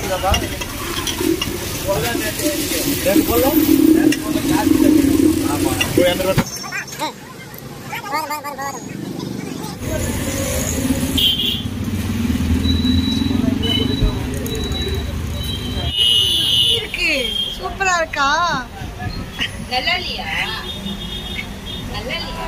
இருக்கு சூப்பரா இருக்கா நல்லா இல்லையா நல்லா இல்லையா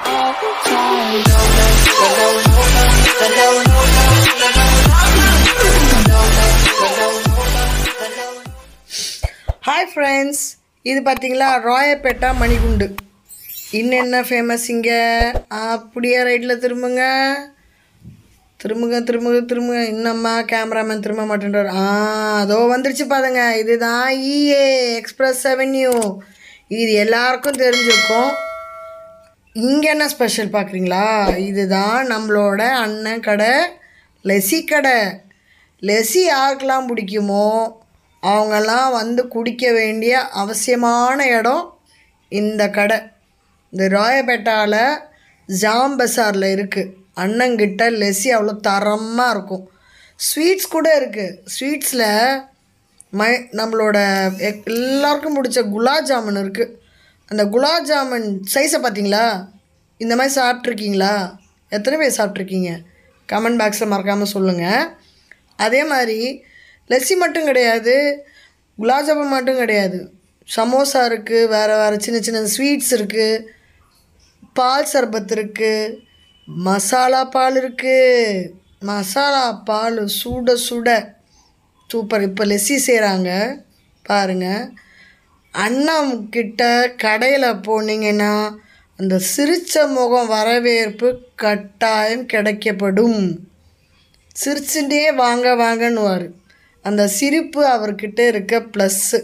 ஹாய் ஃப்ரெண்ட்ஸ் இது பார்த்தீங்களா ராயப்பேட்டா மணிகுண்டு இன்னும் என்ன ஃபேமஸ் இங்கே அப்படியே ரைட்டில் திரும்புங்க திரும்புங்க திரும்புங்க திரும்புங்க இன்னம்மா கேமராமேன் திரும்ப மாட்டேன்றார் ஆ அதோ வந்துருச்சு பாருங்க இதுதான் இஏ எக்ஸ்பிரஸ் அவென்யூ இது எல்லாருக்கும் தெரிஞ்சிருக்கும் இங்கே என்ன ஸ்பெஷல் பார்க்குறீங்களா இதுதான் நம்மளோட அண்ணன் கடை லெசி கடை லெசி யாருக்கெல்லாம் பிடிக்குமோ அவங்கெல்லாம் வந்து குடிக்க வேண்டிய அவசியமான இடம் இந்த கடை இந்த ராயபேட்டாவில் ஜாம் பசாரில் இருக்குது அண்ணங்கிட்ட லெசி அவ்வளோ தரமாக இருக்கும் ஸ்வீட்ஸ் கூட இருக்குது ஸ்வீட்ஸில் மை நம்மளோட எ- எல்லாருக்கும் பிடிச்ச குலாப் ஜாமுன் இருக்குது அந்த குலாப் ஜாமுன் சைஸை பார்த்தீங்களா இந்த மாதிரி சாப்பிட்ருக்கீங்களா எத்தனை பேர் சாப்பிட்ருக்கீங்க கமெண்ட் பாக்ஸில் மறக்காமல் சொல்லுங்கள் அதே மாதிரி லஸ்ஸி மட்டும் கிடையாது குலாப் ஜாமுன் மட்டும் கிடையாது சமோசா இருக்குது வேறு வேறு சின்ன சின்ன ஸ்வீட்ஸ் இருக்குது பால் சர்பத் இருக்குது மசாலா பால் இருக்குது மசாலா பால் சுட சுட சூப்பர் இப்போ லெஸ்ஸி செய்கிறாங்க பாருங்கள் அண்ணன் கிட்ட கடையில் போனீங்கன்னா அந்த சிரிச்ச முகம் வரவேற்பு கட்டாயம் கிடைக்கப்படும் சிரிச்சுட்டே வாங்க வாங்கன்னுவார் அந்த சிரிப்பு அவர்கிட்ட இருக்க ப்ளஸ்ஸு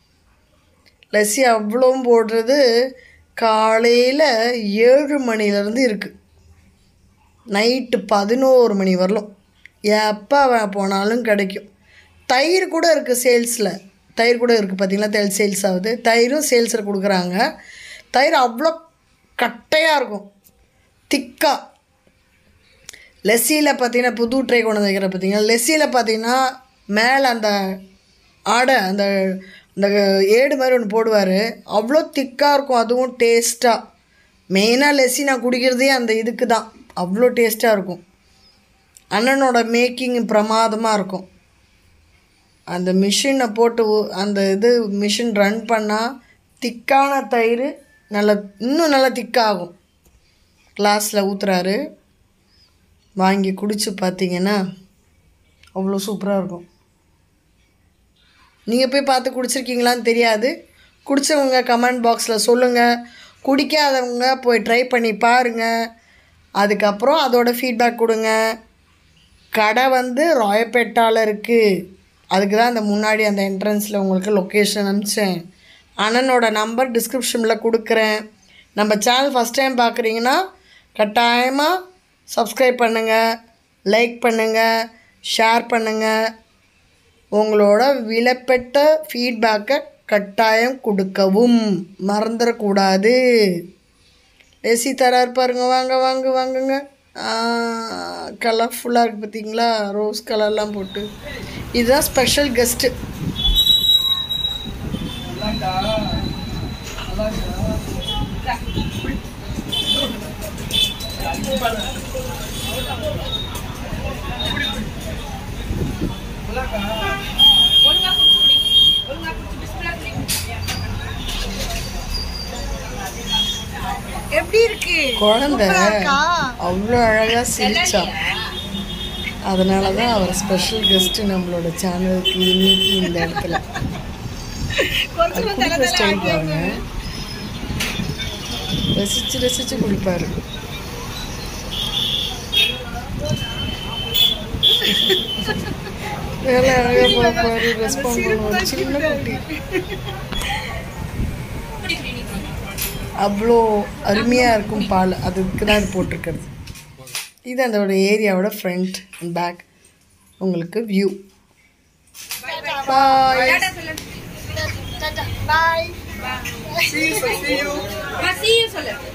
லஸ்ஸி அவ்வளோவும் போடுறது காலையில் ஏழு மணிலேருந்து இருக்குது நைட்டு பதினோரு மணி வரலும் எப்போ அவன் போனாலும் கிடைக்கும் தயிர் கூட இருக்குது சேல்ஸில் தயிர் கூட இருக்குது பார்த்தீங்களா தயிர் சேல்ஸ் ஆகுது தயிரும் சேல்ஸில் கொடுக்குறாங்க தயிர் அவ்வளோ கட்டையாக இருக்கும் திக்காக லெஸ்ஸியில் பார்த்தீங்கன்னா புது ட்ரை கொண்டு வந்து வைக்கிற பார்த்தீங்கன்னா லெஸ்ஸியில் பார்த்தீங்கன்னா மேலே அந்த ஆடை அந்த அந்த ஏடு மாதிரி ஒன்று போடுவார் அவ்வளோ திக்காக இருக்கும் அதுவும் டேஸ்ட்டாக மெயினாக லெஸ்ஸி நான் குடிக்கிறதே அந்த இதுக்கு தான் அவ்வளோ டேஸ்ட்டாக இருக்கும் அண்ணனோட மேக்கிங் பிரமாதமாக இருக்கும் அந்த மிஷினை போட்டு ஊ- அந்த இது மிஷின் ரன் பண்ணால் திக்கான தயிர் நல்லா இன்னும் நல்லா திக்காகும் கிளாஸில் ஊற்றுறாரு வாங்கி குடிச்சு பார்த்தீங்கன்னா அவ்வளோ சூப்பராக இருக்கும் நீங்கள் போய் பார்த்து குடிச்சிருக்கீங்களான்னு தெரியாது குடிச்சவங்க கமெண்ட் பாக்ஸில் சொல்லுங்கள் குடிக்காதவங்க போய் ட்ரை பண்ணி பாருங்கள் அதுக்கப்புறம் அதோட ஃபீட்பேக் கொடுங்க கடை வந்து ராயப்பேட்டாவில் இருக்குது அதுக்கு தான் அந்த முன்னாடி அந்த என்ட்ரன்ஸில் உங்களுக்கு லொக்கேஷன் அனுப்பிச்சேன் அண்ணனோட நம்பர் டிஸ்கிரிப்ஷனில் கொடுக்குறேன் நம்ம சேனல் ஃபஸ்ட் டைம் பார்க்குறீங்கன்னா கட்டாயமாக சப்ஸ்கிரைப் பண்ணுங்கள் லைக் பண்ணுங்கள் ஷேர் பண்ணுங்கள் உங்களோட விலப்பெட்ட ஃபீட்பேக்கை கட்டாயம் கொடுக்கவும் மறந்துடக்கூடாது ஏசி தரார் பாருங்க வாங்க வாங்க வாங்குங்க கலர்ஃபுல்லாக இருக்குது பார்த்தீங்களா ரோஸ் கலர்லாம் போட்டு இதுதான் ஸ்பெஷல் கெஸ்ட்டு ஒழுங்கா குடிச்சு குடி ஒழுங்கா குடிச்சு பிஸ்மில்லா குடி எப்படி இருக்கு குழந்தை சூப்பரா இருக்கா? அவ்வளோ அழகாக நல்லா சிரிச்சா இல்லையா அதனால தான் அவர் ஸ்பெஷல் கெஸ்ட்டு நம்மளோட சேனலுக்கு இன்னைக்கு இந்த இடத்துல அது குடிக்கிற ஸ்டைல் பாருங்க ரசிச்சு ரசிச்சு குடிப்பாரு வேலை அழகாக பார்ப்பாரு ரெஸ்பாண்ட் பண்ணுவார் சின்ன குட்டி அவ்வளோ அருமையாக இருக்கும் பால் அதுக்கு தான் இது போட்டிருக்கிறது இது அதோட ஏரியாவோட ஃப்ரண்ட் அண்ட் பேக் உங்களுக்கு வியூ பாய் டாடா சொல்லு பாய் அம்மா, see you சொல்லு